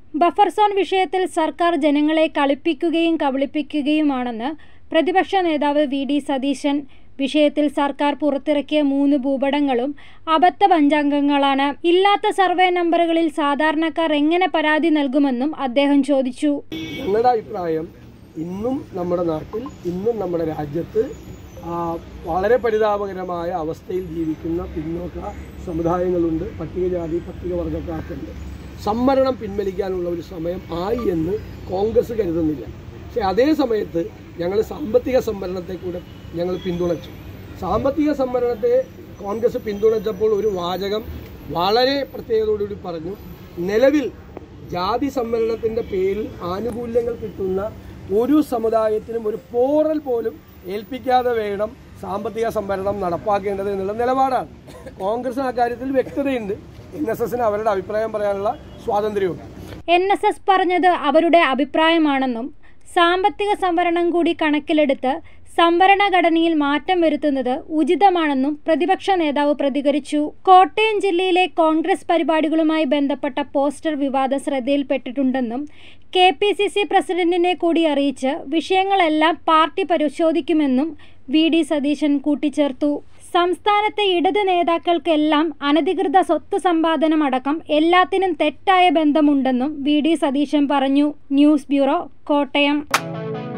buffer zone വിഷയത്തിൽ സർക്കാർ ജനങ്ങളെ കളിപ്പിക്കുകയും കബളിപ്പിക്കുകയുമാണെന്ന് പ്രതിപക്ഷ നേതാവ് വി ഡി സതീശൻ വിഷയത്തിൽ സർക്കാർ പുറത്തിറക്കിയ മൂന്ന് ഭൂപടങ്ങളും അബദ്ധ പഞ്ചാംഗങ്ങളാണ് ഇല്ലാത്ത സർവേ നമ്പറുകളിൽ സാധാരണക്കാർ എങ്ങനെ പരാതി നൽകുമെന്നും അദ്ദേഹം ചോദിച്ചു ഞങ്ങളുടെ അഭിപ്രായം ഇന്നും നമ്മുടെ നാട്ടിൽ ഇന്നും നമ്മുടെ രാജ്യത്ത് ആ, വളരെ പരിതാപകരമായ അവസ്ഥയിൽ ജീവിക്കുന്ന പിന്നോക്ക സമുദായങ്ങളുണ്ട് പട്ടികജാതി പട്ടികവർഗക്കാർക്കുണ്ട് സംവരണം പിൻവലിക്കാനുള്ള ഒരു സമയം ആയി എന്ന് കോൺഗ്രസ് കരുതുന്നില്ല പക്ഷേ അതേ സമയത്ത് ഞങ്ങൾ സാമ്പത്തിക സംവരണത്തെ കൂടെ ഞങ്ങൾ പിന്തുണച്ചു സാമ്പത്തിക സംവരണത്തെ കോൺഗ്രസ് പിന്തുണച്ചപ്പോൾ ഒരു വാചകം വളരെ പ്രത്യേകതയോടുകൂടി പറഞ്ഞു നിലവിൽ ജാതി സംവരണത്തിൻ്റെ പേരിൽ ആനുകൂല്യങ്ങൾ കിട്ടുന്ന ഒരു സമുദായത്തിനും ഒരു പോറൽ പോലും ഏൽപ്പിക്കാതെ വേണം സാമ്പത്തിക സംവരണം നടപ്പാക്കേണ്ടത് എന്നുള്ള നിലപാടാണ് കോൺഗ്രസ് ആ കാര്യത്തിൽ വ്യക്തതയുണ്ട് എൻ എസ് എസിന് അവരുടെ അഭിപ്രായം പറയാനുള്ള സ്വാതന്ത്ര്യമുണ്ട് എൻ എസ് എസ് പറഞ്ഞത് അവരുടെ അഭിപ്രായമാണെന്നും സാമ്പത്തിക സംവരണം കൂടി കണക്കിലെടുത്ത് സംവരണ ഘടനയിൽ മാറ്റം വരുത്തുന്നത് ഉചിതമാണെന്നും പ്രതിപക്ഷ നേതാവ് പ്രതികരിച്ചു കോട്ടയം ജില്ലയിലെ കോൺഗ്രസ് പരിപാടികളുമായി ബന്ധപ്പെട്ട പോസ്റ്റർ വിവാദം ശ്രദ്ധയിൽപ്പെട്ടിട്ടുണ്ടെന്നും കെ പി സി സി പ്രസിഡന്റിനെ കൂടി അറിയിച്ച് വിഷയങ്ങളെല്ലാം പാർട്ടി പരിശോധിക്കുമെന്നും വി ഡി സതീശൻ കൂട്ടിച്ചേർത്തു സംസ്ഥാനത്തെ ഇടത് നേതാക്കൾക്കെല്ലാം അനധികൃത സ്വത്ത് സമ്പാദനം അടക്കം എല്ലാത്തിനും തെറ്റായ ബന്ധമുണ്ടെന്നും വി ഡി സതീശൻ പറഞ്ഞു ന്യൂസ് ബ്യൂറോ കോട്ടയം